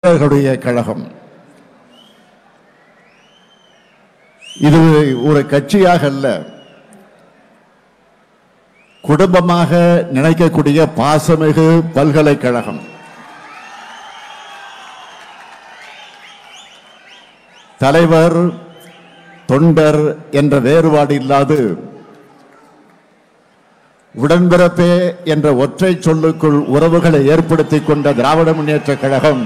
அவர்களுடைய கழகம் இது ஒரு கட்சியாக அல்ல குடும்பமாக நினைக்கக்கூடிய பாசமிகு பல்கலைக்கழகம் தலைவர் தொண்டர் என்ற வேறுபாடு இல்லாது உடன்பிறப்பே என்ற ஒற்றை சொல்லுக்குள் உறவுகளை ஏற்படுத்திக் கொண்ட திராவிட முன்னேற்ற கழகம்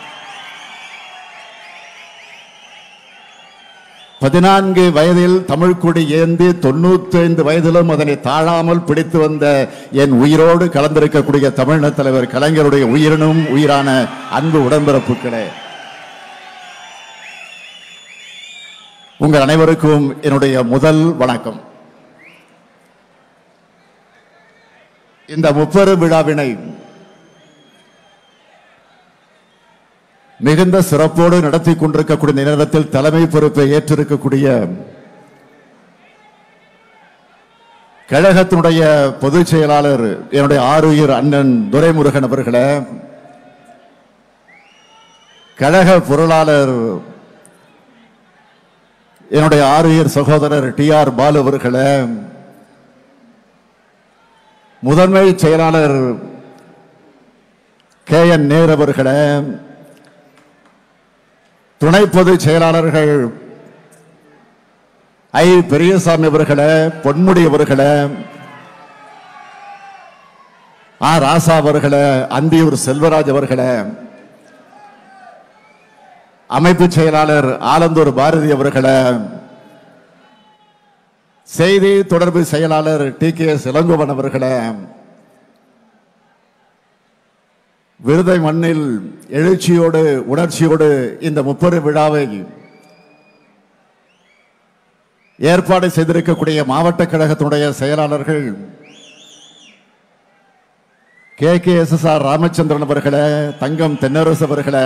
பதினான்கு வயதில் தமிழ்குடி ஏந்தி தொண்ணூத்தி ஐந்து வயதிலும் அதனை தாழாமல் பிடித்து வந்த என் உயிரோடு கலந்திருக்கக்கூடிய தமிழின தலைவர் கலைஞருடைய உயிரினும் உயிரான அன்பு உடன்பிறப்புகளே உங்கள் அனைவருக்கும் என்னுடைய முதல் வணக்கம் இந்த முப்பெரு விழாவினை மிகுந்த சிறப்போடு நடத்தி கொண்டிருக்கக்கூடிய இந்த நேரத்தில் தலைமை பொறுப்பை ஏற்றிருக்கக்கூடிய கழகத்தினுடைய பொதுச் செயலாளர் என்னுடைய ஆறுயிர் அண்ணன் துரைமுருகன் அவர்களே கழக பொருளாளர் என்னுடைய ஆறுயிர் சகோதரர் டி ஆர் பாலு அவர்களே முதன்மை செயலாளர் கே என் நேர் அவர்களே துணை பொதுச் செயலாளர்கள் ஐ பெரியசாமி அவர்களே பொன்முடி அவர்களே ஆ ராசா அவர்களே அந்தியூர் செல்வராஜ் அவர்களே அமைப்பு செயலாளர் ஆலந்தூர் பாரதி அவர்களே செய்தி தொடர்பு செயலாளர் டி கே எஸ் இளங்கோவன் அவர்களே விருதை மண்ணில் எழுச்சியோடு உணர்ச்சியோடு இந்த முப்பெரு விழாவை ஏற்பாடு செய்திருக்கக்கூடிய மாவட்ட கழகத்தினுடைய செயலாளர்கள் K K S S R Ramachandran அவர்களே தங்கம் தென்னரசு அவர்களே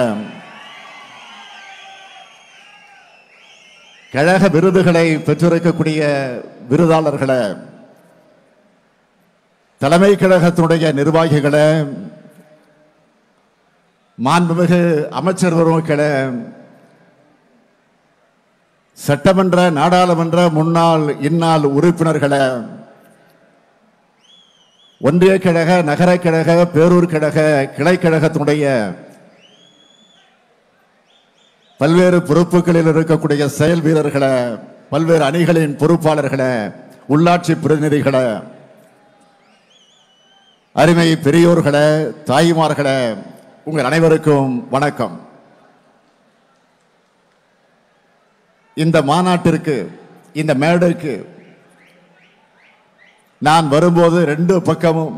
கழக விருதுகளை பெற்றிருக்கக்கூடிய விருதாளர்களே தலைமை கழகத்தினுடைய நிர்வாகிகளே மாண்புமிகு அமைச்சர் பெருமக்களே சட்டமன்ற நாடாளுமன்ற முன்னாள் இந்நாள் உறுப்பினர்களே ஒன்றிய கழக நகர கழக பேரூர் கழக கிளைக்கழகத்தினுடைய பல்வேறு பொறுப்புகளில் இருக்கக்கூடிய செயல் வீரர்களே பல்வேறு அணிகளின் பொறுப்பாளர்களே உள்ளாட்சி பிரதிநிதிகளே அருமை பெரியோர்களே தாய்மார்களே உங்கள் அனைவருக்கும் வணக்கம் இந்த மாநாட்டிற்கு இந்த மேடைக்கு நான் வரும்போது ரெண்டு பக்கமும்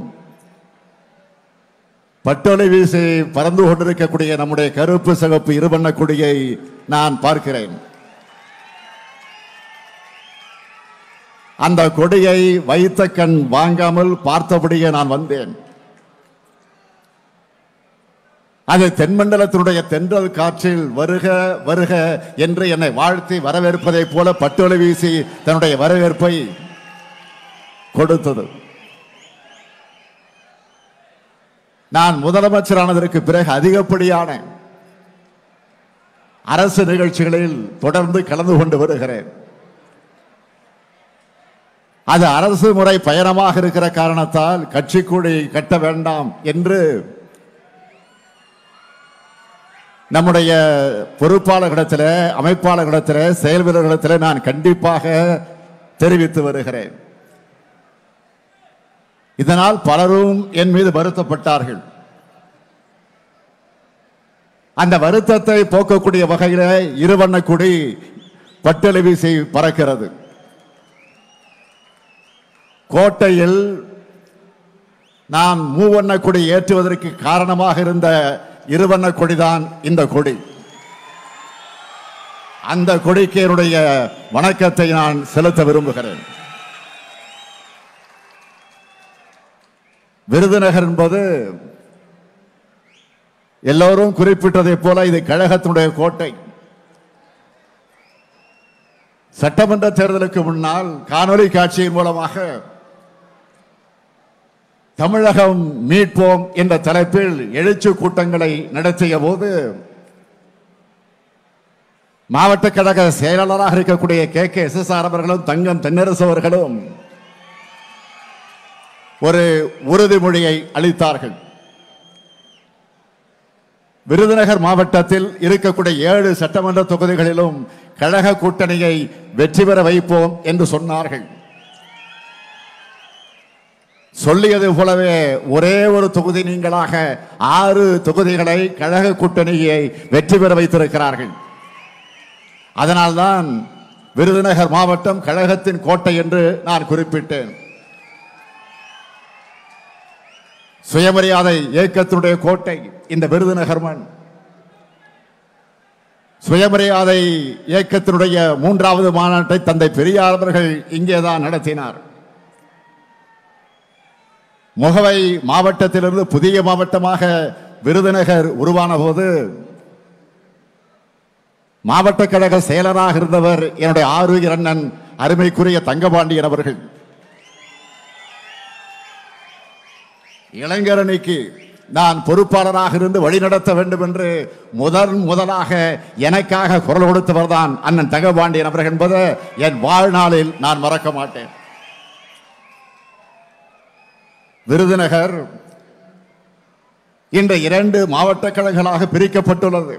பட்டொலை வீசி பறந்து கொண்டிருக்கக்கூடிய நம்முடைய கருப்பு சிகப்பு இருவண்ண கொடியை நான் பார்க்கிறேன் அந்த கொடியை வைத்த கண் வாங்காமல் பார்த்தபடியே நான் வந்தேன் அது தென்மண்டலத்தினுடைய தென்றல் காற்றில் வருக வருக என்று என்னை வாழ்த்தி வரவேற்பதைப் போல பட்டொலை வீசி தன்னுடைய வரவேற்பை கொடுத்தது நான் முதலமைச்சரானதற்கு பிறகு அதிகப்படியான அரசு நிகழ்ச்சிகளில் தொடர்ந்து கலந்து கொண்டு வருகிறேன் அது அரசு முறை பயணமாக இருக்கிற காரணத்தால் கட்சி கூடி கட்ட வேண்டாம் என்று நம்முடைய பொறுப்பாளர்களிடத்தில் அமைப்பாளர்களிடத்தில் செயல் வீரர்களிடத்தில் நான் கண்டிப்பாக தெரிவித்து வருகிறேன் இதனால் பலரும் என் மீது வருத்தப்பட்டார்கள் அந்த வருத்தத்தை போக்கக்கூடிய வகையில் இருவண்ண கொடி பட்டளை வீசி பறக்கிறது கோட்டையில் நான் மூவண்ண கொடி ஏற்றுவதற்கு காரணமாக இருந்த இருவண்ண கொடிதான் இந்த கொடி அந்த கொடிக்கு என்னுடைய வணக்கத்தை நான் செலுத்த விரும்புகிறேன் விருதுநகர் என்பது எல்லோரும் குறிப்பிட்டதைப் போல இது கழகத்தினுடைய கோட்டை சட்டமன்ற தேர்தலுக்கு முன்னால் காணொலி காட்சியின் மூலமாக தமிழகம் மீட்போம் என்ற தலைப்பில் எழுச்சி கூட்டங்களை நடத்திய போது மாவட்ட கழக செயலாளராக இருக்கக்கூடிய K K S S R அவர்களும் தங்கம் தென்னரசு அவர்களும் ஒரு உறுதிமொழியை அளித்தார்கள் விருதுநகர் மாவட்டத்தில் இருக்கக்கூடிய ஏழு சட்டமன்ற தொகுதிகளிலும் கழக கூட்டணியை வெற்றி பெற வைப்போம் என்று சொன்னார்கள் சொல்லியது போலவே ஒரே ஒரு தொகுதி நீங்களாக ஆறு தொகுதிகளை கழக கூட்டணியை வெற்றி பெற வைத்திருக்கிறார்கள் அதனால்தான் விருதுநகர் மாவட்டம் கழகத்தின் கோட்டை என்று நான் குறிப்பிட்டேன் சுயமரியாதை இயக்கத்தினுடைய கோட்டை இந்த விருதுநகர் மண் சுயமரியாதை இயக்கத்தினுடைய மூன்றாவது மாநாட்டை தந்தை பெரியார் அவர்கள் இங்கேதான் நடத்தினார் முகவை மாவட்டத்திலிருந்து புதிய மாவட்டமாக விருதுநகர் உருவான போது மாவட்ட கழக செயலராக இருந்தவர் என்னுடைய ஆரோக்கிய அண்ணன் அருமைக்குரிய தங்கபாண்டியன் அவர்கள் இளைஞரணிக்கு நான் பொறுப்பாளராக இருந்து வழிநடத்த வேண்டும் என்று முதன் முதலாக எனக்காக குரல் கொடுத்தவர் தான் அண்ணன் தங்கபாண்டியன் அவர்கள் என்பதை என் வாழ்நாளில் நான் மறக்க மாட்டேன் விருதுநகர் இன்று இரண்டு மாவட்ட கழகங்களாக பிரிக்கப்பட்டுள்ளது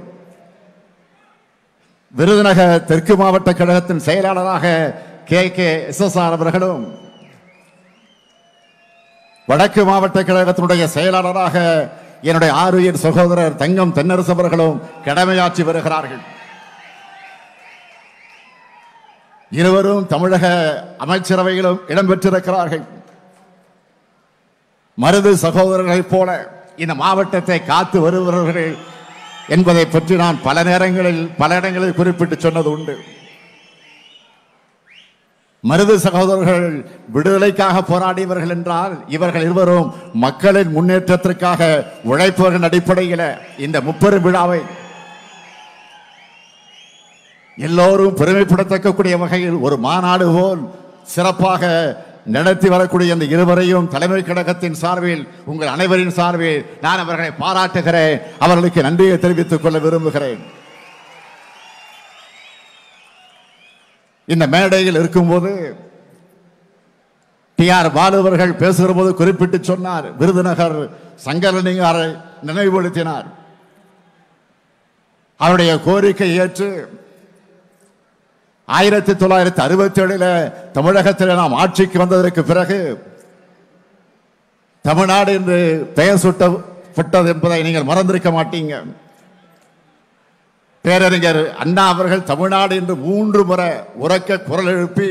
விருதுநகர் தெற்கு மாவட்ட கழகத்தின் செயலாளராக K K S S R அவர்களும் வடக்கு மாவட்ட கழகத்தினுடைய செயலாளராக என்னுடைய ஆறுயிர் சகோதரர் தங்கம் தென்னரசு அவர்களும் கடமையாற்றி வருகிறார்கள் இருவரும் தமிழக அமைச்சரவையிலும் இடம்பெற்றிருக்கிறார்கள் மருது சகோதரர்களைப் போல இந்த மாவட்டத்தை காத்து வருபவர்கள் என்பதை பற்றி நான் பல நேரங்களில் பல இடங்களில் குறிப்பிட்டு சொன்னது உண்டு மருது சகோதரர்கள் விடுதலைக்காக போராடியவர்கள் என்றால் இவர்கள் இருவரும் மக்களின் முன்னேற்றத்திற்காக உழைப்பவர்கள் அடிப்படையில் இந்த முப்பெரும் விழாவை எல்லோரும் பெருமைப்படத்தக்கக்கூடிய வகையில் ஒரு மாநாடு போல் சிறப்பாக நடத்தி வரக்கூடிய இந்த இருவரையும் தலைமை கழகத்தின் சார்பில் உங்கள் அனைவரின் சார்பில் நான் அவர்களை பாராட்டுகிறேன் அவர்களுக்கு நன்றியை தெரிவித்துக் கொள்ள விரும்புகிறேன் இந்த மேடையில் இருக்கும்போது டி ஆர் பாலு அவர்கள் பேசுகிற போது குறிப்பிட்டு சொன்னார் விருதுநகர் சங்கரலிங்காரை நினைவுபடுத்தினார் அவருடைய கோரிக்கை ஏற்று ஆயிரத்தி தொள்ளாயிரத்தி அறுபத்தி ஏழுல தமிழகத்தில் நாம் ஆட்சிக்கு வந்ததற்கு பிறகு தமிழ்நாடு என்று பெயர் சுட்டப்பட்டது என்பதை நீங்கள் மறந்திருக்க மாட்டீங்க பேரறிஞர் அண்ணா அவர்கள் தமிழ்நாடு என்று மூன்று முறை உறக்க குரல் எழுப்பி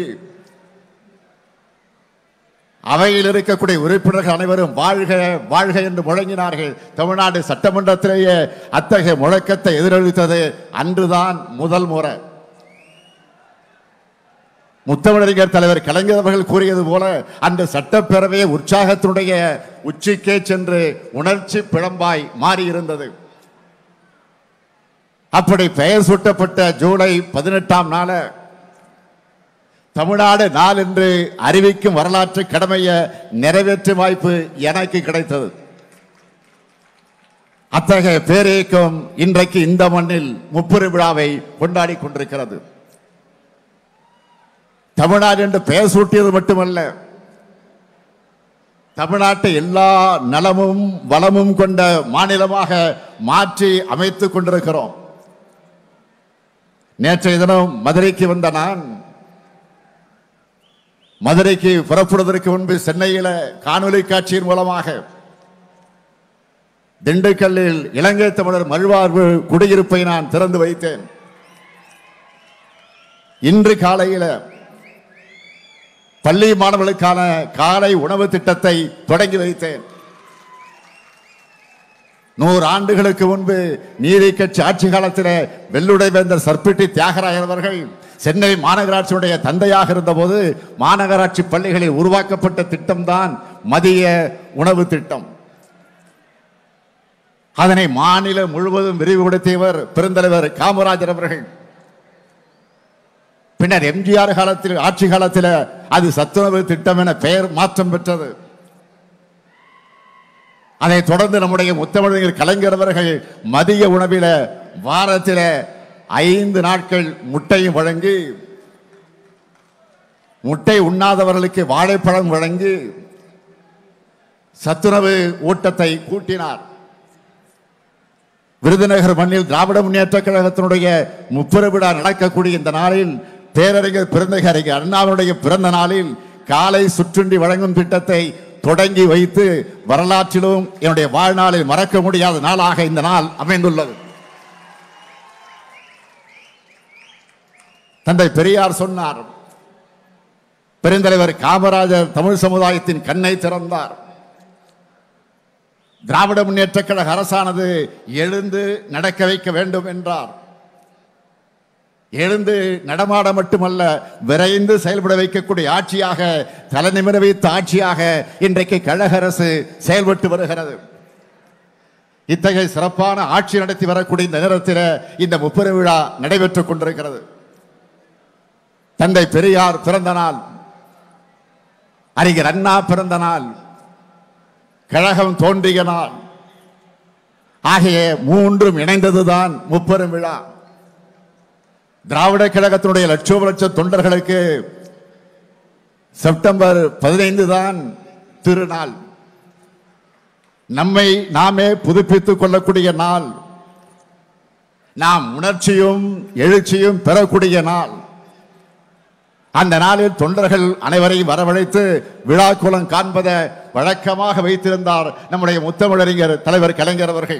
அவையில் இருக்கக்கூடிய உறுப்பினர்கள் அனைவரும் வாழ்க வாழ்க என்று முழங்கினார்கள் தமிழ்நாடு சட்டமன்றத்திலேயே அத்தகைய முழக்கத்தை எதிரொலித்தது அன்றுதான் முதல் முறை முத்தமிழறிஞர் தலைவர் கலைஞர் அவர்கள் கூறியது போல அந்த சட்டப்பேரவையை உற்சாகத்தினுடைய உச்சிக்கே சென்று உணர்ச்சி பிழம்பாய் மாறியிருந்தது அப்படி பெயர் சூட்டப்பட்ட ஜூலை பதினெட்டாம் நாள தமிழ்நாடு நாள் என்று அறிவிக்கும் வரலாற்று கடமையை நிறைவேற்றும் வாய்ப்பு எனக்கு கிடைத்தது அத்தகைய பேரியக்கம் இன்றைக்கு இந்த மண்ணில் முப்புரி விழாவை கொண்டாடி கொண்டிருக்கிறது தமிழ்நாடு என்று பெயர் சூட்டியது மட்டுமல்ல தமிழ்நாட்டை எல்லா நலமும் வளமும் கொண்ட மாநிலமாக மாற்றி அமைத்துக் கொண்டிருக்கிறோம் நேற்றைய தினம் மதுரைக்கு வந்த நான் மதுரைக்கு புறப்படுவதற்கு முன்பு சென்னையில காணொலி காட்சியின் மூலமாக திண்டுக்கல்லில் இலங்கை தமிழர் மறுவாழ்வு குடியிருப்பை நான் திறந்து வைத்தேன் இன்று காலையில பள்ளி மாணவர்களுக்கான காலை உணவு திட்டத்தை தொடங்கி வைத்தேன் நூறு ஆண்டுகளுக்கு முன்பு நீதி கட்சி ஆட்சி காலத்தில் வெள்ளுடை வேந்தர் சர்பிட்டி தியாகராயர் அவர்கள் சென்னை மாநகராட்சியுடைய தந்தையாக இருந்தபோது மாநகராட்சி பள்ளிகளில் உருவாக்கப்பட்ட திட்டம்தான் மதிய உணவு திட்டம் அதனை மாநிலம் முழுவதும் விரிவுபடுத்தியவர் பெருந்தலைவர் காமராஜர் அவர்கள் பின்னர் எம்ஜிஆர் காலத்தில் ஆட்சி காலத்தில் அது சத்துணவு திட்டம் என பெயர் மாற்றம் பெற்றது அதை தொடர்ந்து நம்முடைய முத்தமிழர் கலைஞர் அவர்கள் மதிய உணவில வாரத்தில ஐந்து நாட்கள் முட்டையும் வழங்கி முட்டை உண்ணாதவர்களுக்கு வாழைப்பழம் வழங்கி சத்துணவு ஊட்டத்தை கூட்டினார் விருதுநகர் மண்ணில் திராவிட முன்னேற்ற கழகத்தினுடைய முப்பெரு விழா நடக்கக்கூடிய இந்த நாளில் பேரறிஞர் பிறந்தகரிஞர் அண்ணாவுடைய பிறந்த நாளில் காலை சுற்றுண்டி வழங்கும் திட்டத்தை தொடங்கி வைத்து வரலாற்றிலும் என்னுடைய வாழ்நாளில் மறக்க முடியாத நாளாக இந்த நாள் அமைந்துள்ளது தந்தை பெரியார் சொன்னார் பெருந்தலைவர் காமராஜர் தமிழ் சமுதாயத்தின் கண்ணை திறந்தார் திராவிட முன்னேற்ற கழக அரசானது எழுந்து நடக்க வைக்க வேண்டும் என்றார் எழுந்து நடமாட மட்டுமல்ல விரைந்து செயல்பட வைக்கக்கூடிய ஆட்சியாக தலைநிமிர வைத்த ஆட்சியாக இன்றைக்கு கழக அரசு செயல்பட்டு வருகிறது இத்தகைய சிறப்பான ஆட்சி நடத்தி வரக்கூடிய இந்த நேரத்தில் இந்த முப்பெரு விழா நடைபெற்றுக் கொண்டிருக்கிறது தந்தை பெரியார் பிறந்த நாள் அறிஞர் அண்ணா பிறந்த நாள் கழகம் தோன்றிய நாள் ஆகிய மூன்றும் இணைந்ததுதான் முப்பெரும் விழா திராவிட கழகத்தினுடைய லட்சோப லட்ச தொண்டர்களுக்கு செப்டம்பர் பதினைந்து தான் திருநாள் நம்மை நாமே புதுப்பித்துக் கொள்ளக்கூடிய நாள் நாம் உணர்ச்சியும் எழுச்சியும் பெறக்கூடிய நாள் அந்த நாளில் தொண்டர்கள் அனைவரையும் வரவழைத்து விழாக்குளம் காண்பதை வழக்கமாக வைத்திருந்தார் நம்முடைய முத்தமிழறிஞர் தலைவர் கலைஞர் அவர்கள்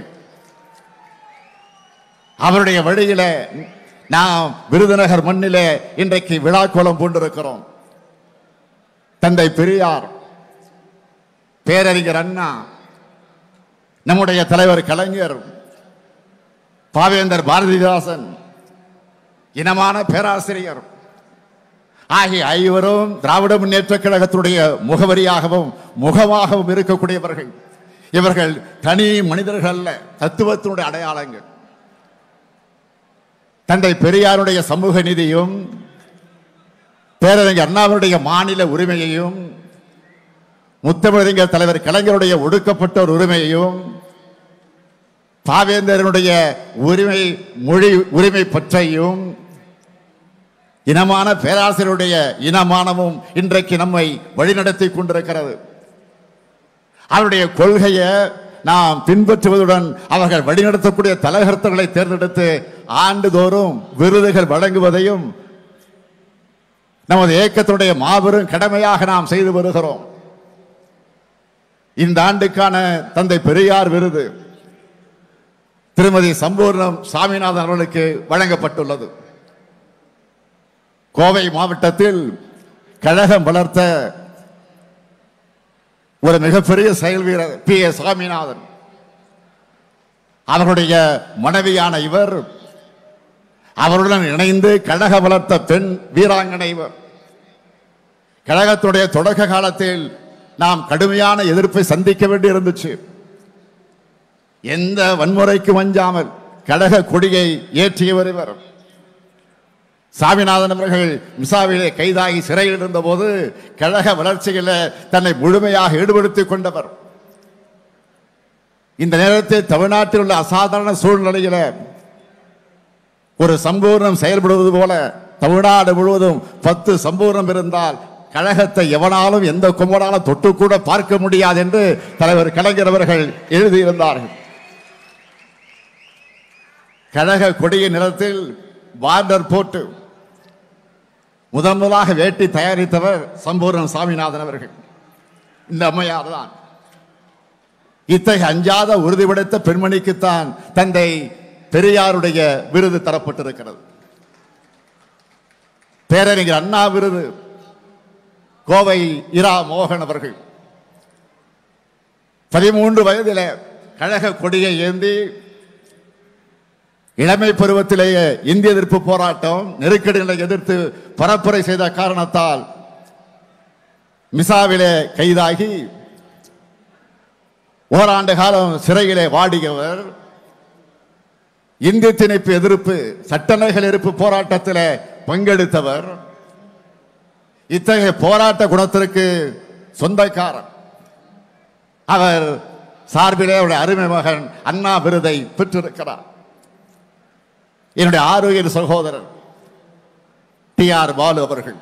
அவருடைய வழியில நாம் விருதுநகர் மண்ணிலே இன்றைக்கு விழாக்கோலம் பூண்டிருக்கிறோம் தந்தை பெரியார் பேரறிஞர் அண்ணா நம்முடைய தலைவர் கலைஞர் பாவேந்தர் பாரதிதாசன் இனமான பேராசிரியர் ஆகிய ஐவரும் திராவிட முன்னேற்ற கழகத்துடைய முகவரியாகவும் முகமாகவும் இருக்கக்கூடியவர்கள் இவர்கள் தனி மனிதர்கள் அல்ல தத்துவத்தினுடைய அடையாளங்கள் தந்தை பெரியாருடைய சமூக நீதியும் பேரறிஞர் அண்ணாவுடைய மாநில உரிமையையும் முத்தமிழறிஞர் தலைவர் கலைஞருடைய ஒடுக்கப்பட்டோர் உரிமையையும் பாவேந்தரனுடைய உரிமை மொழி உரிமை பற்றையும் இனமான பேராசிரியருடைய இனமானமும் இன்றைக்கு நம்மை வழிநடத்தி கொண்டிருக்கிறது அவருடைய கொள்கையை நாம் பின்பற்றுவதுடன் அவர்கள் வழிநடத்தக்கூடிய தலைகர்த்தர்களை தேர்ந்தெடுத்து ஆண்டுதோறும் விருதுகள் வழங்குவதையும் நமது இயக்கத்தினுடைய மாபெரும் கடமையாக நாம் செய்து வருகிறோம் இந்த ஆண்டுக்கான தந்தை பெரியார் விருது திருமதி சம்பூர்ணம் சாமிநாதன் அவர்களுக்கு வழங்கப்பட்டுள்ளது கோவை மாவட்டத்தில் கழகம் வளர்த்த ஒரு மிகப்பெரிய செயல் வீரர் பி ஏ சாமிநாதன் அவருடைய மனைவியான இவர் அவருடன் இணைந்து கழக வளர்த்த பெண் வீராங்கனை இவர் கழகத்துடைய தொடக்க காலத்தில் நாம் கடுமையான எதிர்ப்பை சந்திக்க வேண்டி இருந்துச்சு எந்த வன்முறைக்கு வஞ்சாமல் கழக கொடியை ஏற்றியவர் இவர் சாமிநாதன் அவர்கள் மிசாவிலே கைதாகி சிறையில் இருந்தபோது கழக வளர்ச்சியில தன்னை முழுமையாக ஈடுபடுத்திக் கொண்டவர் இந்த நேரத்தில் தமிழ்நாட்டில் உள்ள அசாதாரண சூழ்நிலையில ஒரு சம்பூர்ணம் செயல்படுவது போல தமிழ்நாடு முழுவதும் பத்து சம்பூர்ணம் இருந்தால் கழகத்தை எவனாலும் எந்த கும்பனாலும் தொட்டு கூட பார்க்க முடியாது என்று தலைவர் கலைஞர் அவர்கள் எழுதியிருந்தார்கள் கழக கொடிய நிலத்தில் பார்டர் போட்டு முதன் முதலாக வேட்டி தயாரித்தவர் சம்பூர்ணம் சாமிநாதன் அவர்கள் இந்த அம்மையார் தான் இத்தகைய அஞ்சாத உறுதிபடைத்த பெண்மணிக்குத்தான் தந்தை பெரியாருடைய விருது தரப்பட்டிருக்கிறது பேரறிஞர் அண்ணா விருது கோவை இரா மோகன் அவர்கள் பதிமூன்று வயதில கழக கொடியை ஏந்தி இளமை பருவத்திலேயே இந்திய எதிர்ப்பு போராட்டம் நெருக்கடிகளை எதிர்த்து பரப்புரை செய்த காரணத்தால் மிசாவிலே கைதாகி ஓராண்டு காலம் சிறையிலே வாடியவர் இந்திய திணிப்பு எதிர்ப்பு சட்டநகல் எதிர்ப்பு போராட்டத்தில் பங்கெடுத்தவர் இத்தகைய போராட்ட குணத்திற்கு சொந்தக்காரன் அவர் சார்பிலே அவருடைய அருமை மகன் அண்ணா விருதை பெற்றிருக்கிறார் என்னுடைய ஆரோக்கிய சகோதரர் டி ஆர் பாலு அவர்கள்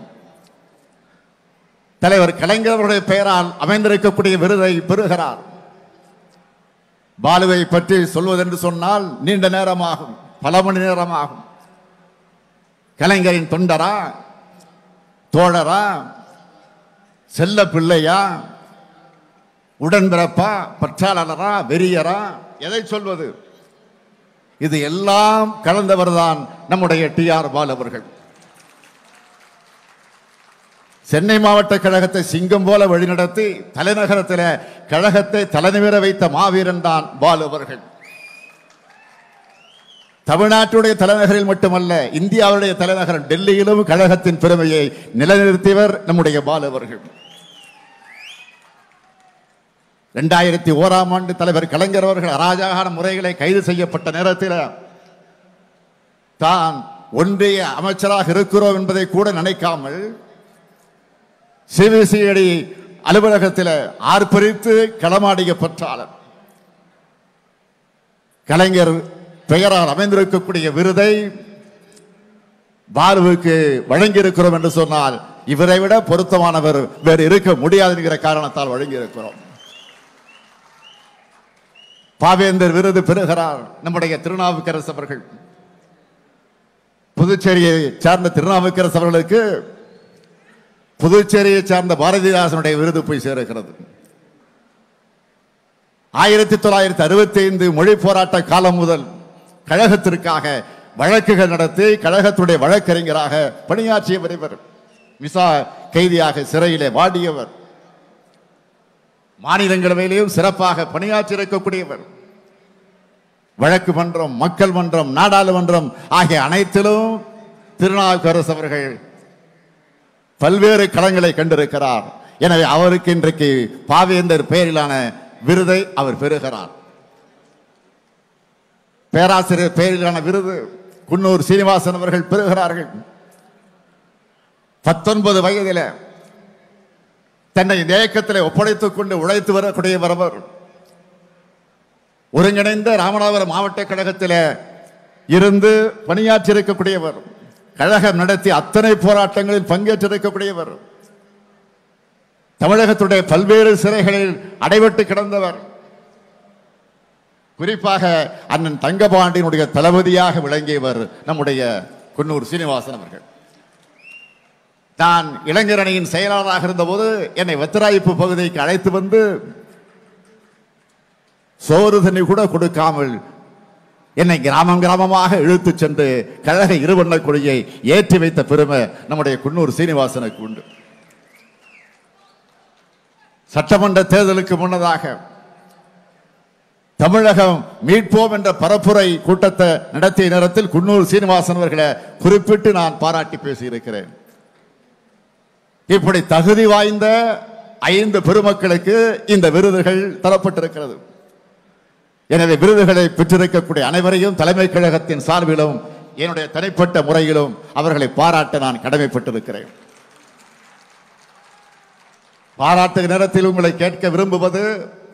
தலைவர் கலைஞர் அவருடைய பெயரால் அமைந்திருக்கக்கூடிய விருதை பெறுகிறார் பாலுவை பற்றி சொல்வதென்று சொன்னால் நீண்ட நேரமாகும் பல மணி நேரமாகும் கலைஞரின் தொண்டரா தோழரா செல்ல பிள்ளையா உடன்பிறப்பா பற்றாளரா வெறியரா எதை சொல்வது இது எல்லாம் கலந்தவர்தான் நம்முடைய டி ஆர் பால் அவர்கள் சென்னை மாவட்ட கழகத்தை சிங்கம் போல வழிநடத்தி தலைநகரத்தில் கழகத்தை தலைநிமிர வைத்த மாவீரன் தான் பாலு அவர்கள் தமிழ்நாட்டுடைய தலைநகரில் மட்டுமல்ல இந்தியாவுடைய தலைநகரம் டெல்லியிலும் கழகத்தின் பெருமையை நிலைநிறுத்தியவர் நம்முடைய பாலு அவர்கள் இரண்டாயிரத்தி ஓராம் ஆண்டு தலைவர் கலைஞர் அவர்கள் அராஜகான முறைகளை கைது செய்யப்பட்ட நேரத்தில் தான் ஒன்றிய அமைச்சராக இருக்கிறோம் என்பதை கூட நினைக்காமல் சிபிசிஐடி அலுவலகத்தில் ஆர்ப்பரித்து களமாடிய பற்றாளர் கலைஞர் பெயரால் அமைந்திருக்கக்கூடிய விருதை பாலுவுக்கு வழங்கியிருக்கிறோம் என்று சொன்னால் இவரை விட பொருத்தமானவர் வேறு இருக்க முடியாது என்கிற காரணத்தால் வழங்கியிருக்கிறோம் பாவேந்தர் விருது பெறுகிறார் நம்முடைய திருநாவுக்கரசு அவர்கள் புதுச்சேரியை சார்ந்த திருநாவுக்கரசு அவர்களுக்கு புதுச்சேரியை சார்ந்த பாரதிதாசனுடைய விருது போய் சேருகிறது ஆயிரத்தி தொள்ளாயிரத்தி அறுபத்தி ஐந்து மொழி போராட்ட காலம் முதல் கழகத்திற்காக வழக்குகள் நடத்தி கழகத்துடைய வழக்கறிஞராக பணியாற்றியவர் இவர் விசா கைதியாக சிறையிலே வாடியவர் மாநிலங்களவையிலேயும் சிறப்பாக பணியாற்றி இருக்கக்கூடியவர் வழக்கு மன்றம் மக்கள் மன்றம் நாடாளுமன்றம் ஆகிய அனைத்திலும் திருநாவுக்கரசு அவர்கள் பல்வேறு களங்களை கண்டிருக்கிறார் எனவே அவருக்கு இன்றைக்கு பாவேந்தர் பெயரிலான விருதை அவர் பெறுகிறார் பேராசிரியர் பெயரிலான விருது குன்னூர் சீனிவாசன் அவர்கள் பெறுகிறார்கள் பத்தொன்பது வயதில் தன்னை இந்த இயக்கத்தில் ஒப்படைத்துக் கொண்டு உழைத்து வரக்கூடியவர் அவர் ஒருங்கிணைந்த ராமநாதபுரம் மாவட்ட கழகத்தில் இருந்து பணியாற்றி இருக்கக்கூடியவர் கழகம் நடத்தி அத்தனை போராட்டங்களில் பங்கேற்றிருக்கக்கூடியவர் தமிழகத்துடைய பல்வேறு சிறைகளில் அடைபட்டு கிடந்தவர் குறிப்பாக அண்ணன் தங்கபாண்டியனுடைய தளபதியாக விளங்கியவர் நம்முடைய குன்னூர் சீனிவாசன் அவர்கள் நான் இளைஞரணியின் செயலாளராக இருந்தபோது என்னை வத்திராயிப்பு பகுதிக்கு அழைத்து வந்து சோறு தண்ணி கூட கொடுக்காமல் என்னை கிராமம் கிராமமாக இழுத்துச் சென்று கழக இருவண்ண கொடியை ஏற்றி வைத்த பெருமை நம்முடைய குன்னூர் சீனிவாசனுக்கு உண்டு சட்டமன்ற தேர்தலுக்கு முன்னதாக தமிழகம் மீட்போம் என்ற பரப்புரை கூட்டத்தை நடத்திய நேரத்தில் குன்னூர் சீனிவாசன் அவர்களை குறிப்பிட்டு நான் பாராட்டி பேசியிருக்கிறேன் இப்படி தகுதி வாய்ந்த ஐந்து பெருமக்களுக்கு இந்த விருதுகள் தரப்பட்டிருக்கிறது எனவே விருதுகளை பெற்றிருக்கக்கூடிய அனைவரையும் தலைமை கழகத்தின் சார்பிலும் என்னுடைய தனிப்பட்ட முறையிலும் அவர்களை பாராட்ட நான் கடமைப்பட்டிருக்கிறேன் பாராட்டு நேரத்தில் உங்களை கேட்க விரும்புவது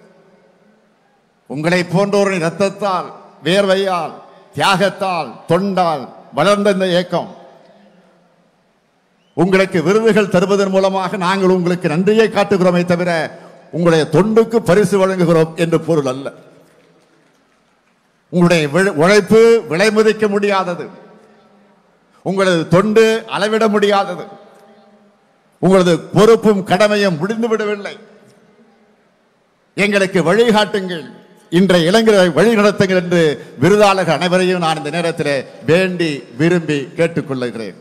உங்களை போன்றோரின் ரத்தத்தால் வேர்வையால் தியாகத்தால் தொண்டால் வளர்ந்த இந்த இயக்கம் உங்களுக்கு விருதுகள் தருவதன் மூலமாக நாங்கள் உங்களுக்கு நன்றியை காட்டுகிறோமே தவிர உங்களுடைய தொண்டுக்கு பரிசு வழங்குகிறோம் என்று பொருள் அல்ல உங்களுடைய வி- உழைப்பு விலை மதிக்க முடியாதது உங்களது தொண்டு அளவிட முடியாதது உங்களது பொறுப்பும் கடமையும் முடிந்து விடவில்லை எங்களுக்கு வழிகாட்டுங்கள் இன்றைய இளைஞரை வழி நடத்துங்கள் என்று விருதாளர்கள் அனைவரையும் நான் இந்த நேரத்தில் வேண்டி விரும்பி கேட்டுக்கொள்ளுகிறேன்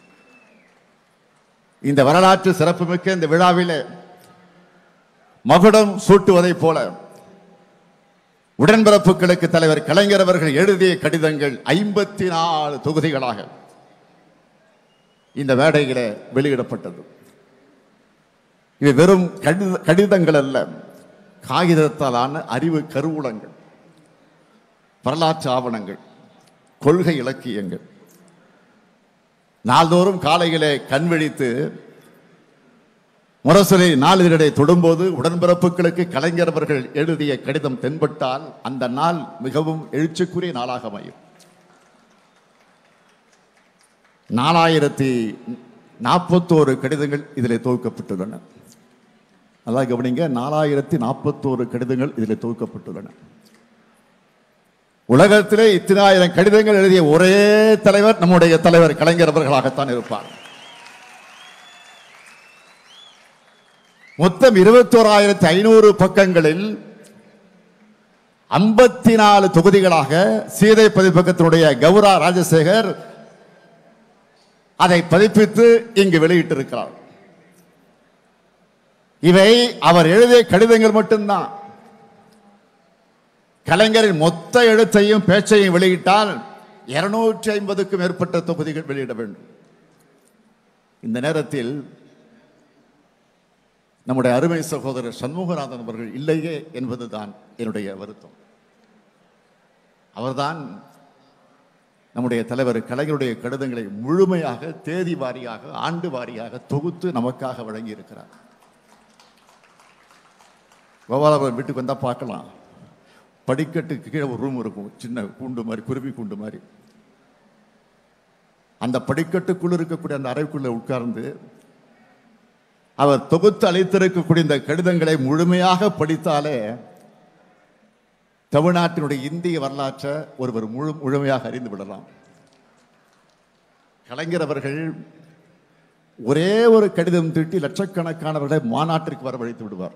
இந்த வரலாற்று சிறப்புமிக்க இந்த விழாவிலே மகுடம் சூட்டுவதைப் போல உடன்பிறப்புகளுக்கு தலைவர் கலைஞர் அவர்கள் எழுதிய கடிதங்கள் ஐம்பத்தி நாலு தொகுதிகளாக இந்த மேடையிலே வெளியிடப்பட்டது இது வெறும் கடித கடிதங்கள் அல்ல காகிதத்தாலான அறிவு கருவூலங்கள் வரலாற்று ஆவணங்கள் கொள்கை இலக்கியங்கள் நாள்தோறும் காலையிலே கண் விழித்து முரசொலி நாளிதழை தொடும்போது உடன்பிறப்புகளுக்கு கலைஞர் அவர்கள் எழுதிய கடிதம் தென்பட்டால் அந்த நாள் மிகவும் எழுச்சிக்குரிய நாளாக அமையும் நாலாயிரத்தி நாற்பத்தோரு கடிதங்கள் இதில் தொகுக்கப்பட்டுள்ளன நல்லா கவனிங்க நாலாயிரத்தி நாற்பத்தோரு கடிதங்கள் இதில் தொகுக்கப்பட்டுள்ளன உலகத்திலே இத்தனாயிரம் கடிதங்கள் எழுதிய ஒரே தலைவர் நம்முடைய தலைவர் கலைஞர் அவர்களாகத்தான் இருப்பார் மொத்தம் இருபத்தோராயிரத்தி ஐநூறு பக்கங்களில் ஐம்பத்தி நாலு தொகுதிகளாக சீதை பதிப்பகத்தினுடைய கௌரா ராஜசேகர் அதை பதிப்பித்து இங்கு வெளியிட்டிருக்கிறார் இவை அவர் எழுதிய கடிதங்கள் மட்டும்தான் கலைஞரின் மொத்த எழுத்தையும் பேச்சையும் வெளியிட்டால் இருநூற்றி ஐம்பதுக்கும் மேற்பட்ட தொகுதிகள் வெளியிட வேண்டும் இந்த நேரத்தில் நம்முடைய அருமை சகோதரர் சண்முகநாதன் அவர்கள் இல்லையே என்பதுதான் என்னுடைய வருத்தம் அவர்தான் நம்முடைய தலைவர் கலைஞருடைய கடிதங்களை முழுமையாக தேதி வாரியாக ஆண்டு வாரியாக தொகுத்து நமக்காக வழங்கி இருக்கிறார் கோபாலபுரம் வீட்டுக்கு வந்தா பார்க்கலாம் படிக்கட்டுக்கு கீழே ஒரு ரூம் இருக்கும் சின்ன கூண்டு மாதிரி குருவி கூண்டு மாதிரி அந்த படிக்கட்டுக்குள்ள இருக்கக்கூடிய அந்த அறைக்குள்ள உட்கார்ந்து அவர் தொகுத்து அளித்திருக்கக்கூடிய இந்த கடிதங்களை முழுமையாக படித்தாலே தமிழ்நாட்டினுடைய இந்திய வரலாற்றை ஒருவர் முழு முழுமையாக அறிந்து விடலாம் கலைஞர் அவர்கள் ஒரே ஒரு கடிதம் தீட்டி லட்சக்கணக்கானவர்களை மாநாட்டிற்கு வரவழைத்து விடுவார்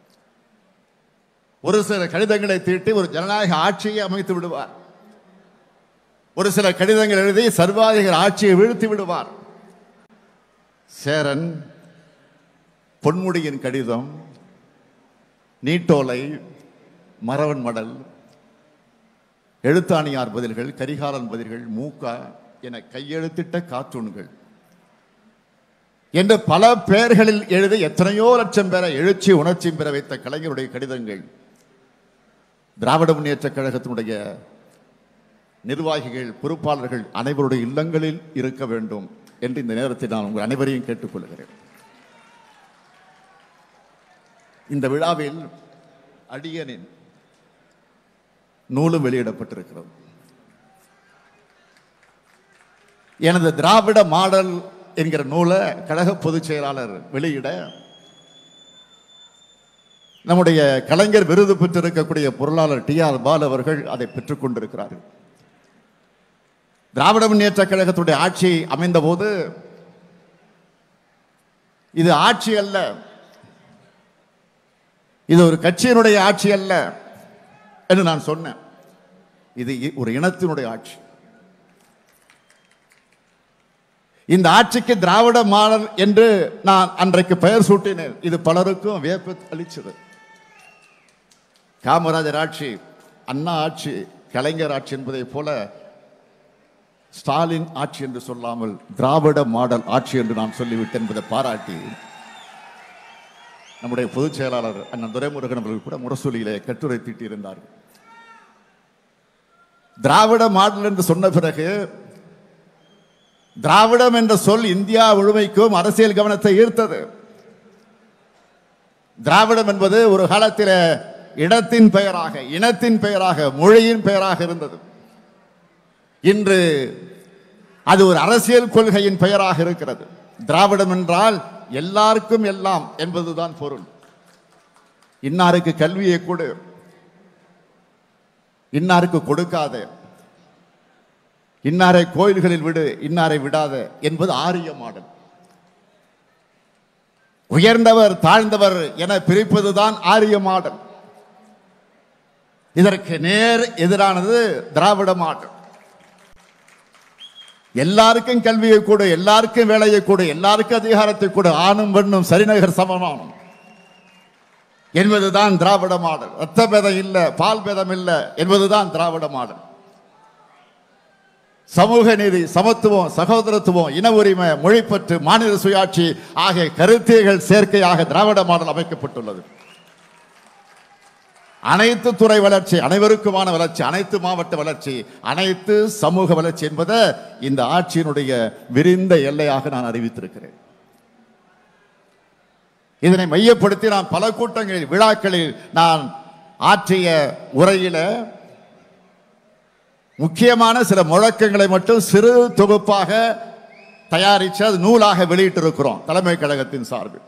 ஒரு சில கடிதங்களை தீட்டி ஒரு ஜனநாயக ஆட்சியை அமைத்து விடுவார் ஒரு சில கடிதங்கள் எழுதி சர்வாதிகார ஆட்சியை வீழ்த்தி விடுவார் சேரன் பொன்முடியின் கடிதம் நீட்டோலை மரவன் மடல் எழுத்தாணியார் பதில்கள் கரிகாலன் பதில்கள் மூக்கா என கையெழுத்திட்ட கார்ட்டூன்கள் என்று பல பெயர்களில் எழுதி எத்தனையோ லட்சம் பேரை எழுச்சி உணர்ச்சி பெற வைத்த கலைஞருடைய கடிதங்கள் திராவிட முன்னேற்ற கழகத்தினுடைய நிர்வாகிகள் பொறுப்பாளர்கள் அனைவருடைய இல்லங்களில் இருக்க வேண்டும் என்று இந்த நேரத்தில் நான் உங்கள் அனைவரையும் கேட்டுக்கொள்கிறேன் இந்த விழாவில் அடியனின் நூலும் வெளியிடப்பட்டிருக்கிறது எனது திராவிட மாடல் என்கிற நூலை கழக பொதுச் செயலாளர் வெளியிட நம்முடைய கலைஞர் விருது பெற்றிருக்கக்கூடிய பொருளாளர் டி ஆர் பால் அவர்கள் அதை பெற்றுக் கொண்டிருக்கிறார்கள் திராவிட முன்னேற்ற கழகத்துடைய ஆட்சி அமைந்த போது இது ஆட்சி அல்ல இது ஒரு கட்சியினுடைய ஆட்சி அல்ல என்று நான் சொன்னேன் இது இ- ஒரு இனத்தினுடைய ஆட்சி இந்த ஆட்சிக்கு திராவிட மாடல் என்று நான் அன்றைக்கு பெயர் சூட்டினேன் இது பலருக்கும் வியப்பு அளிச்சது காமராஜர் ஆட்சி அண்ணா ஆட்சி கலைஞர் ஆட்சி என்பதை போல ஸ்டாலின் ஆட்சி என்று சொல்லாமல் திராவிட மாடல் ஆட்சி என்று நான் சொல்லிவிட்டேன் என்பதை பாராட்டி நம்முடைய பொதுச் செயலாளர் அண்ணன் துரைமுருகன் அவர்கள் கூட முரசொலியிலே கட்டுரை தீட்டியிருந்தார்கள் திராவிட மாடல் என்று சொன்ன பிறகு திராவிடம் என்ற சொல் இந்தியா முழுமைக்கும் அரசியல் கவனத்தை ஈர்த்தது திராவிடம் என்பது ஒரு காலத்தில் இடத்தின் பெயராக இனத்தின் பெயராக மொழியின் பெயராக இருந்தது இன்று அது ஒரு அரசியல் கொள்கையின் பெயராக இருக்கிறது திராவிடம் என்றால் எல்லாருக்கும் எல்லாம் என்பதுதான் பொருள் இன்னாருக்கு கல்வியை கொடு இன்னாருக்கு கொடுக்காத இன்னாரை கோயில்களில் விடு இன்னாரை விடாத என்பது ஆரிய மாடல் உயர்ந்தவர் தாழ்ந்தவர் என பிரிப்பதுதான் ஆரிய மாடல் இதற்கு நேர் எதிரானது திராவிட மாடல் எல்லாருக்கும் கல்வியை கொடு எல்லாருக்கும் வேலையை கொடு எல்லாருக்கும் அதிகாரத்தை கொடு ஆணும் பெண்ணும் சரிநகர் சமமானம் என்பதுதான் திராவிட மாடல் ரத்த பேதம் இல்ல பால் பேதம் இல்ல என்பதுதான் திராவிட மாடல் சமூக நீதி சமத்துவம் சகோதரத்துவம் இன உரிமை மொழிப்பற்று மாநில சுயாட்சி ஆகிய கருத்தியல் சேர்க்கையாக திராவிட மாடல் அமைக்கப்பட்டுள்ளது அனைத்து துறை வளர்ச்சி அனைவருக்குமான வளர்ச்சி அனைத்து மாவட்ட வளர்ச்சி அனைத்து சமூக வளர்ச்சி என்பதை இந்த ஆட்சியினுடைய விரிந்த எல்லையாக நான் அறிவித்திருக்கிறேன் இதனை மையப்படுத்தி நான் பல கூட்டங்களில் விழாக்களில் நான் ஆற்றிய உரையில முக்கியமான சில முழக்கங்களை மட்டும் சிறு தொகுப்பாக தயாரித்து அது நூலாக வெளியிட்டிருக்கிறோம் தலைமை கழகத்தின் சார்பில்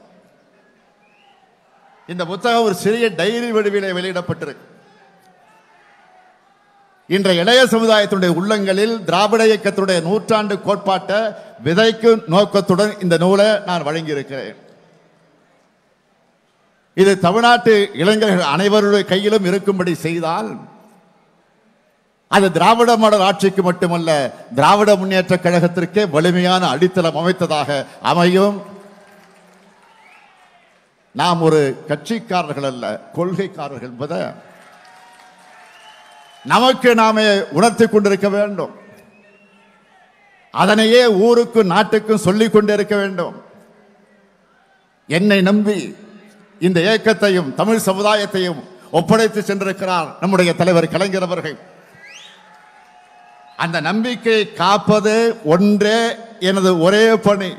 இந்த புத்தகம் ஒரு சிறிய டைரி வடிவிலே வெளியிடப்பட்டிருக்கு இன்றைய இளைய சமுதாயத்தினுடைய உள்ளங்களில் திராவிட இயக்கத்துடைய நூற்றாண்டு கோட்பாட்டை விதைக்கும் நோக்கத்துடன் இந்த நூலை நான் வழங்கியிருக்கிறேன் இது தமிழ்நாட்டு இளைஞர்கள் அனைவருடைய கையிலும் இருக்கும்படி செய்தால் அது திராவிட மாடல் ஆட்சிக்கு மட்டுமல்ல திராவிட முன்னேற்ற கழகத்திற்கே வலிமையான அடித்தளம் அமைத்ததாக அமையும் நாம் ஒரு கட்சிக்காரர்கள் அல்ல கொள்கைக்காரர்கள் என்பதை நமக்கு நாமே உணர்த்திக் கொண்டிருக்க வேண்டும் அதனையே ஊருக்கும் நாட்டுக்கும் சொல்லிக் கொண்டிருக்க வேண்டும் என்னை நம்பி இந்த இயக்கத்தையும் தமிழ் சமுதாயத்தையும் ஒப்படைத்து சென்றிருக்கிறார் நம்முடைய தலைவர் கலைஞர் அவர்கள் அந்த நம்பிக்கையை காப்பது ஒன்றே எனது ஒரே பணி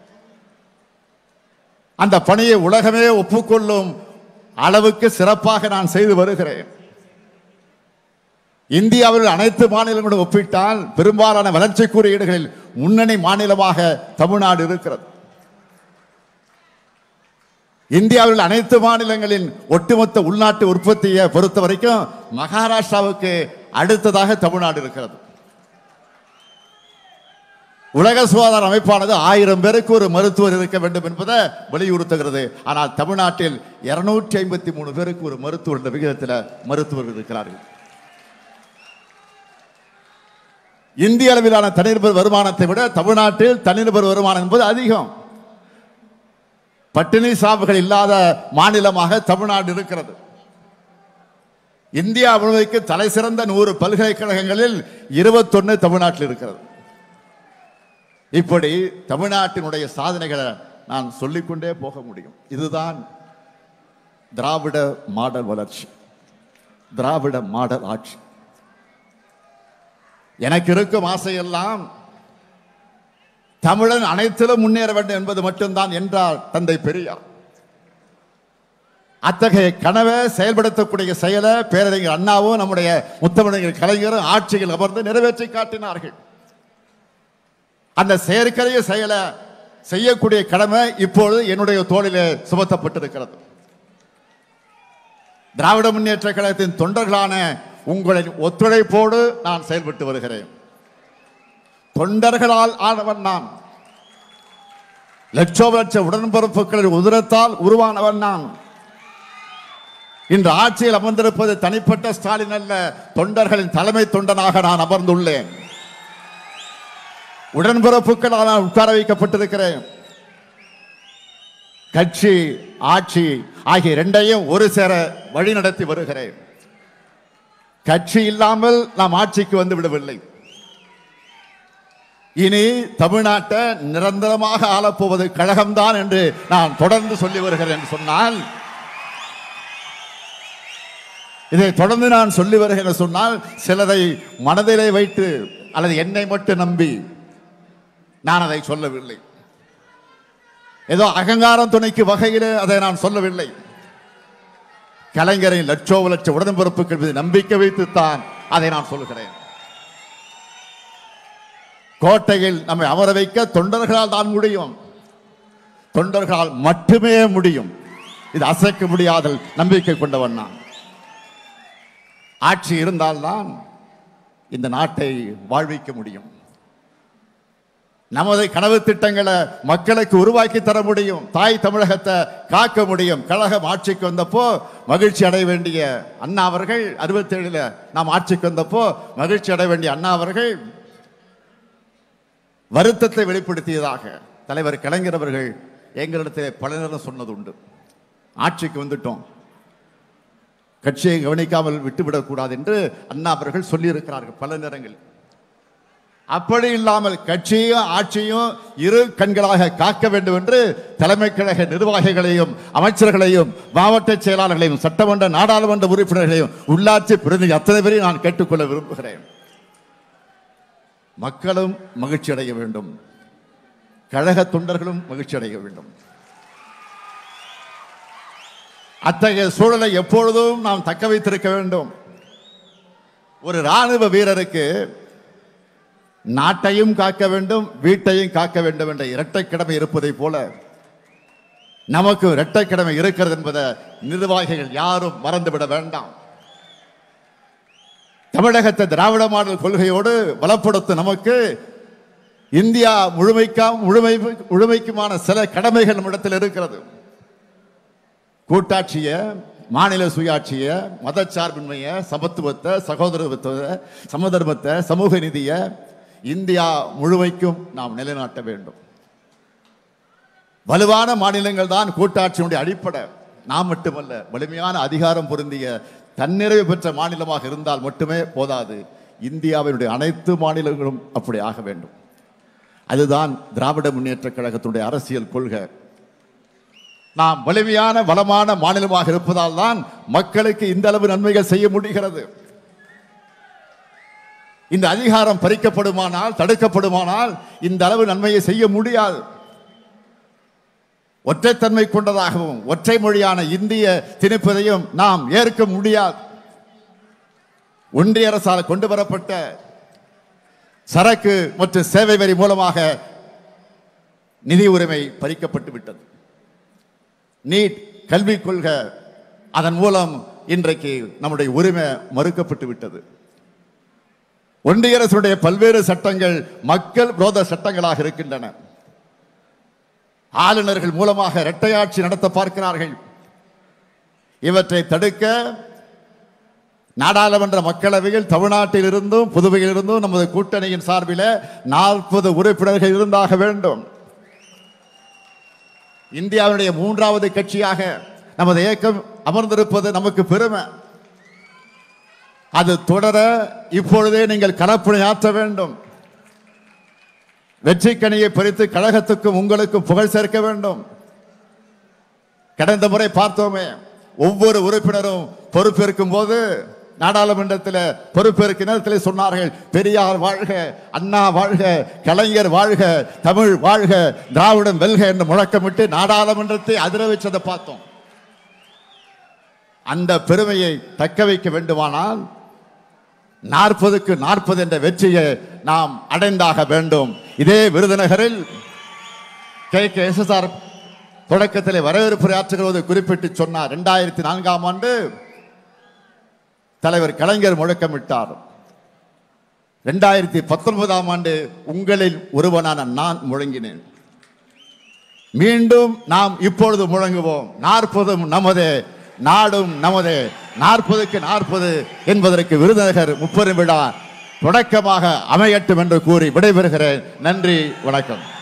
அந்த பணியை உலகமே ஒப்புக்கொள்ளும் அளவுக்கு சிறப்பாக நான் செய்து வருகிறேன் இந்தியாவில் அனைத்து மாநிலங்களுடன் ஒப்பிட்டால் பெரும்பாலான வளர்ச்சி குறியீடுகளில் முன்னணி மாநிலமாக தமிழ்நாடு இருக்கிறது இந்தியாவில் அனைத்து மாநிலங்களின் ஒட்டுமொத்த உள்நாட்டு உற்பத்தியை பொறுத்த வரைக்கும் மகாராஷ்டிராவுக்கு அடுத்ததாக தமிழ்நாடு இருக்கிறது உலக சுகாதார அமைப்பானது ஆயிரம் பேருக்கு ஒரு மருத்துவர் இருக்க வேண்டும் என்பதை வலியுறுத்துகிறது ஆனால் தமிழ்நாட்டில் இருநூற்றி ஐம்பத்தி மூணு பேருக்கு ஒரு மருத்துவர் என்ற விகிதத்தில் மருத்துவர்கள் இருக்கிறார்கள் இந்திய அளவிலான தனிநபர் வருமானத்தை விட தமிழ்நாட்டில் தனிநபர் வருமானம் என்பது அதிகம் பட்டினி சாவுகள் இல்லாத மாநிலமாக தமிழ்நாடு இருக்கிறது இந்தியா முழுமைக்கு தலை சிறந்த நூறு பல்கலைக்கழகங்களில் இருபத்தொன்னு தமிழ்நாட்டில் இருக்கிறது இப்படி தமிழ்நாட்டினுடைய சாதனைகளை நான் சொல்லிக்கொண்டே போக முடியும் இதுதான் திராவிட மாடல் வளர்ச்சி திராவிட மாடல் ஆட்சி எனக்கு இருக்கும் ஆசையெல்லாம் தமிழன் அனைத்திலும் முன்னேற வேண்டும் என்பது மட்டும்தான் என்றார் தந்தை பெரியார் அத்தகைய கனவை செயல்படுத்தக்கூடிய செயலை பேரறிஞர் அண்ணாவும் நம்முடைய முத்தமிழர் கலைஞரும் ஆட்சியில் அமர்ந்து நிறைவேற்றி காட்டினார்கள் அந்த செயற்கரிய செயலை செய்யக்கூடிய கடமை இப்பொழுது என்னுடைய தோளிலே சுமத்தப்பட்டிருக்கிறது திராவிட முன்னேற்ற கழகத்தின் தொண்டர்களான உங்களின் ஒத்துழைப்போடு நான் செயல்பட்டு வருகிறேன் தொண்டர்களால் ஆனவன் நான் லட்சோப லட்ச உடன்பிறப்புகளின் உதிரத்தால் உருவானவன் நான் இன்று ஆட்சியில் அமர்ந்திருப்பது தனிப்பட்ட ஸ்டாலின் அல்ல தொண்டர்களின் தலைமை தொண்டனாக நான் அமர்ந்துள்ளேன் உடன்பிறப்புகளால் நான் உட்கார வைக்கப்பட்டிருக்கிறேன் கட்சி ஆட்சி ஆகிய இரண்டையும் ஒரு சேர வழி நடத்தி வருகிறேன் கட்சி இல்லாமல் நாம் ஆட்சிக்கு வந்து விடவில்லை இனி தமிழ்நாட்டை நிரந்தரமாக ஆளப்போவது கழகம்தான் என்று நான் தொடர்ந்து சொல்லி வருகிறேன் என்று சொன்னால் இதை தொடர்ந்து நான் சொல்லி வருகிறேன் என்று சொன்னால் சிலரை மனதிலே வைத்து அல்லது என்னை மட்டும் நம்பி நான் அதை சொல்லவில்லை ஏதோ அகங்காரம் துணைக்கு வகையில் அதை நான் சொல்லவில்லை கலைஞரின் லட்சோப லட்ச உடன்பிறப்புகள் மீது நம்பிக்கை வைத்துத்தான் அதை நான் சொல்கிறேன் கோட்டையில் நம்மை அமர வைக்க தொண்டர்களால் தான் முடியும் தொண்டர்களால் மட்டுமே முடியும் இது அசைக்க முடியாத நம்பிக்கை கொண்டவன் நான் ஆட்சி இருந்தால்தான் இந்த நாட்டை வாழ்விக்க முடியும் நமது கனவு திட்டங்களை மக்களுக்கு உருவாக்கி தர முடியும் தாய் தமிழகத்தை காக்க முடியும் கழகம் ஆட்சிக்கு வந்தப்போ மகிழ்ச்சி அடைய வேண்டிய அண்ணா அவர்கள் அறுபத்தி ஏழுல நாம் ஆட்சிக்கு வந்தப்போ மகிழ்ச்சி அடைய வேண்டிய அண்ணா அவர்கள் வருத்தத்தை வெளிப்படுத்தியதாக தலைவர் கலைஞர் அவர்கள் எங்களிடத்தில் பல நேரம் சொன்னது உண்டு ஆட்சிக்கு வந்துட்டோம் கட்சியை கவனிக்காமல் விட்டுவிடக்கூடாது என்று அண்ணா அவர்கள் சொல்லியிருக்கிறார்கள் பல நேரங்களில் அப்படி இல்லாமல் கட்சியும் ஆட்சியும் இரு கண்களாக காக்க வேண்டும் என்று தலைமை கழக நிர்வாகிகளையும் அமைச்சர்களையும் மாவட்ட செயலாளர்களையும் சட்டமன்ற நாடாளுமன்ற உறுப்பினர்களையும் உள்ளாட்சி பிரதிநிதி அத்தனை பேரையும் நான் கேட்டுக்கொள்ள விரும்புகிறேன் மக்களும் மகிழ்ச்சி அடைய வேண்டும் கழக தொண்டர்களும் மகிழ்ச்சி அடைய வேண்டும் அத்தகைய சூழலை எப்பொழுதும் நாம் தக்க வைத்திருக்க வேண்டும் ஒரு ராணுவ வீரருக்கு நாட்டையும் காக்க வேண்டும் வீட்டையும் காக்க வேண்டும் என்ற இரட்டை கடமை இருப்பதை போல நமக்கு இரட்டை கடமை இருக்கிறது என்பதை நிர்வாகிகள் யாரும் மறந்துவிட வேண்டாம் தமிழகத்தை திராவிட மாடல் கொள்கையோடு பலப்படுத்தும் நமக்கு இந்தியா முழுமைக்கா முழுமை முழுமைக்குமான சில கடமைகள் நம்மிடத்தில் இருக்கிறது கூட்டாட்சிய மாநில சுயாட்சிய மதச்சார்பின்மைய சமத்துவத்தை சகோதரத்துவத்தை சமதர்மத்தை சமூக நீதிய இந்தியா முழுமைக்கும் நாம் நிலைநாட்ட வேண்டும் வலுவான மாநிலங்கள் தான் கூட்டாட்சியினுடைய அடிப்படை நாம் மட்டுமல்ல வலிமையான அதிகாரம் பொருந்திய தன்னிறைவு பெற்ற மாநிலமாக இருந்தால் மட்டுமே போதாது இந்தியாவினுடைய அனைத்து மாநிலங்களும் அப்படி ஆக வேண்டும் அதுதான் திராவிட முன்னேற்ற கழகத்தினுடைய அரசியல் கொள்கை நாம் வலிமையான வளமான மாநிலமாக இருப்பதால் தான் மக்களுக்கு இந்த அளவு நன்மைகள் செய்ய முடிகிறது இந்த அதிகாரம் பறிக்கப்படுமானால் தடுக்கப்படுமானால் இந்த அளவு நன்மையை செய்ய முடியாது ஒற்றைத்தன்மை கொண்டதாகவும் ஒற்றை மொழியான இந்திய திணிப்பதையும் நாம் ஏற்க முடியாது ஒன்றிய அரசால் கொண்டு வரப்பட்ட சரக்கு மற்றும் சேவை வரி மூலமாக நிதி உரிமை பறிக்கப்பட்டு விட்டது நீட் கல்விக் கொள்கை அதன் மூலம் இன்றைக்கு நம்முடைய உரிமை மறுக்கப்பட்டு விட்டது ஒன்றிய அரசுடைய பல்வேறு சட்டங்கள் மக்கள் விரோத சட்டங்களாக இருக்கின்றன ஆளுநர்கள் மூலமாக இரட்டையாட்சி நடத்த பார்க்கிறார்கள் இவற்றை தடுக்க நாடாளுமன்ற மக்களவையில் தமிழ்நாட்டில் இருந்தும் புதுவையில் இருந்தும் நமது கூட்டணியின் சார்பில் நாற்பது உறுப்பினர்கள் இருந்தாக வேண்டும் இந்தியாவுடைய மூன்றாவது கட்சியாக நமது இயக்கம் அமர்ந்திருப்பது நமக்கு பெருமை அது தொடர இப்பொழுதே நீங்கள் களப்பணி ஆற்ற வேண்டும் வெற்றி கனியை பறித்து கழகத்துக்கும் உங்களுக்கும் புகழ் சேர்க்க வேண்டும் கடந்த முறை பார்த்தோமே ஒவ்வொரு உறுப்பினரும் பொறுப்பேற்கும் போது நாடாளுமன்றத்தில் பொறுப்பேற்கும் நேரத்தில் சொன்னார்கள் பெரியார் வாழ்க அண்ணா வாழ்க கலைஞர் வாழ்க தமிழ் வாழ்க திராவிடம் வெல்க என்று முழக்கமிட்டு நாடாளுமன்றத்தை அதிர வச்சதை பார்த்தோம் அந்த பெருமையை தக்க வைக்க வேண்டுமானால் நாற்பதுக்கு நாற்பது என்ற வெற்றியை நாம் அடைந்தாக வேண்டும் இதே விருதுநகரில் கே கே எஸ்எஸ்ஆர் தொடக்கத்தில் வரவேற்பு ஆற்றுகிறது குறிப்பிட்டு சொன்னார் இரண்டாயிரத்தி நான்காம் ஆண்டு தலைவர் கலைஞர் முழக்கமிட்டார் இரண்டாயிரத்தி பத்தொன்பதாம் ஆண்டு உங்களில் ஒருவனான நான் முழங்கினேன் மீண்டும் நாம் இப்பொழுது முழங்குவோம் நாற்பதும் நமதே நாடும் நமதே நாற்பதுக்கு நாற்பது என்பதற்கு விருதுநகர் முப்பெரும் விழா தொடக்கமாக அமையட்டும் என்று கூறி விடைபெறுகிறேன் நன்றி வணக்கம்